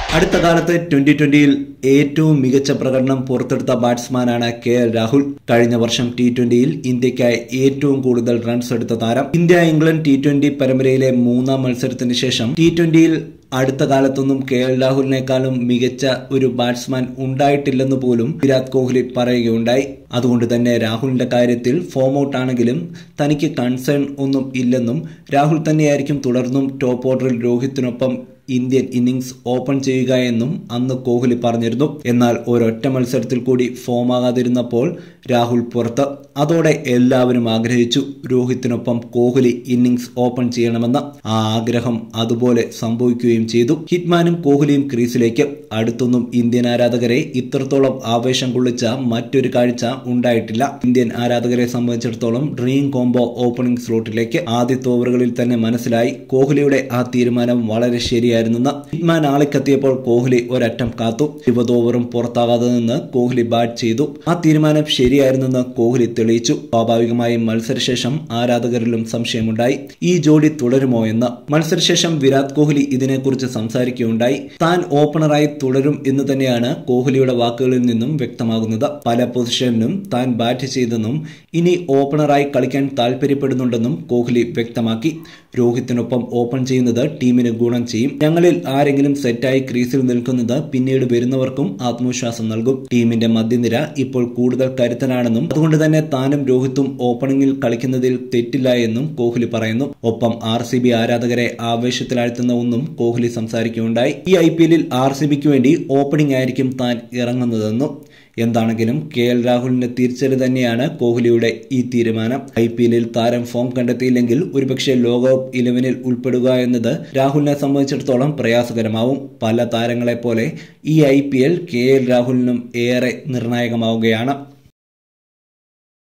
അടുത്ത കാലത്ത് ട്വന്റി ട്വന്റിയിൽ ഏറ്റവും മികച്ച പ്രകടനം പുറത്തെടുത്ത ബാറ്റ്സ്മാനാണ് കെ എൽ രാഹുൽ കഴിഞ്ഞ വർഷം ടി ട്വന്റിയിൽ ഇന്ത്യക്കായി ഏറ്റവും കൂടുതൽ റൺസ് എടുത്ത താരം ഇന്ത്യ ഇംഗ്ലണ്ട് ടി ട്വന്റി പരമ്പരയിലെ മൂന്നാം മത്സരത്തിന് ശേഷം ടി ട്വന്റിയിൽ അടുത്ത കാലത്തൊന്നും കെ എൽ രാഹുലിനേക്കാളും മികച്ച ഒരു ബാറ്റ്സ്മാൻ ഉണ്ടായിട്ടില്ലെന്ന് പോലും വിരാട് കോഹ്ലി പറയുകയുണ്ടായി അതുകൊണ്ട് തന്നെ രാഹുലിന്റെ കാര്യത്തിൽ ഫോം ഔട്ട് ആണെങ്കിലും തനിക്ക് കൺസേൺ ഒന്നും ഇല്ലെന്നും രാഹുൽ തന്നെയായിരിക്കും തുടർന്നും ടോപ്പ് ഓർഡറിൽ രോഹിത്തിനൊപ്പം ഇന്ത്യൻ ഇന്നിംഗ്സ് ഓപ്പൺ ചെയ്യുക എന്നും അന്ന് കോഹ്ലി പറഞ്ഞിരുന്നു എന്നാൽ ഒരൊറ്റ മത്സരത്തിൽ കൂടി ഫോമാകാതിരുന്നപ്പോൾ രാഹുൽ പുറത്ത് അതോടെ എല്ലാവരും ആഗ്രഹിച്ചു രോഹിത്തിനൊപ്പം കോഹ്ലി ഇന്നിംഗ്സ് ഓപ്പൺ ചെയ്യണമെന്ന് ആ ആഗ്രഹം അതുപോലെ സംഭവിക്കുകയും ചെയ്തു ഹിറ്റ്മാനും കോഹ്ലിയും ക്രീസിലേക്ക് അടുത്തൊന്നും ഇന്ത്യൻ ആരാധകരെ ഇത്രത്തോളം ആവേശം കൊള്ളിച്ച മറ്റൊരു കാഴ്ച ഉണ്ടായിട്ടില്ല ഇന്ത്യൻ ആരാധകരെ സംബന്ധിച്ചിടത്തോളം ഡ്രീം കോംബോ ഓപ്പണിംഗ് സ്ലോട്ടിലേക്ക് ആദ്യത്തെ ഓവറുകളിൽ തന്നെ മനസ്സിലായി കോഹ്ലിയുടെ ആ തീരുമാനം വളരെ ശരിയായിരുന്നെന്ന് ഹിറ്റ്മാൻ ആളിക്കെത്തിയപ്പോൾ കോഹ്ലി ഒരറ്റം കാത്തു ഇരുപത് ഓവറും പുറത്താകാതെ നിന്ന് കോഹ്ലി ബാറ്റ് ചെയ്തു ആ തീരുമാനം ശരിയായിരുന്നെന്ന് കോഹ്ലി തെളിയിച്ചു സ്വാഭാവികമായും മത്സരശേഷം ആരാധകരിലും സംശയമുണ്ടായി ഈ ജോഡി തുടരുമോ എന്ന് മത്സരശേഷം വിരാട് കോഹ്ലി ഇതിനെക്കുറിച്ച് സംസാരിക്കുകയുണ്ടായി താൻ ഓപ്പണറായി തുടരും എന്ന് തന്നെയാണ് കോഹ്ലിയുടെ വാക്കുകളിൽ നിന്നും വ്യക്തമാകുന്നത് പല പൊസിഷനിലും താൻ ബാറ്റ് ചെയ്തെന്നും ഇനി ഓപ്പണറായി കളിക്കാൻ താല്പര്യപ്പെടുന്നുണ്ടെന്നും കോഹ്ലി വ്യക്തമാക്കി രോഹിത്തിനൊപ്പം ഓപ്പൺ ചെയ്യുന്നത് ടീമിന് ഗുണം ചെയ്യും ഞങ്ങളിൽ ആരെങ്കിലും സെറ്റായി ക്രീസിൽ നിൽക്കുന്നത് പിന്നീട് വരുന്നവർക്കും ആത്മവിശ്വാസം നൽകും ടീമിന്റെ മധ്യനിര ഇപ്പോൾ കൂടുതൽ കരുത്തനാണെന്നും അതുകൊണ്ട് തന്നെ താനും രോഹിത്തും ഓപ്പണിംഗിൽ കളിക്കുന്നതിൽ തെറ്റില്ല എന്നും കോഹ്ലി പറയുന്നു ഒപ്പം ആർ സി ബി ആരാധകരെ ആവേശത്തിലാഴ്ത്തുന്ന ഒന്നും കോഹ്ലി സംസാരിക്കുകയുണ്ടായി ഈ ഐ പി എല്ലിൽ ആർ സി ബിക്ക് വേണ്ടി ഓപ്പണിംഗ് ആയിരിക്കും താൻ ഇറങ്ങുന്നതെന്നും എന്താണെങ്കിലും കെ എൽ രാഹുലിന്റെ തിരിച്ചടി തന്നെയാണ് കോഹ്ലിയുടെ ഈ തീരുമാനം ഐ പി എല്ലിൽ താരം ഫോം കണ്ടെത്തിയില്ലെങ്കിൽ ഒരുപക്ഷെ ലോകകപ്പ് ഇലവനിൽ ഉൾപ്പെടുക എന്നത് രാഹുലിനെ സംബന്ധിച്ചിടത്തോളം പ്രയാസകരമാവും പല താരങ്ങളെ പോലെ ഈ I P L K L രാഹുലിനും ഏറെ നിർണായകമാവുകയാണ്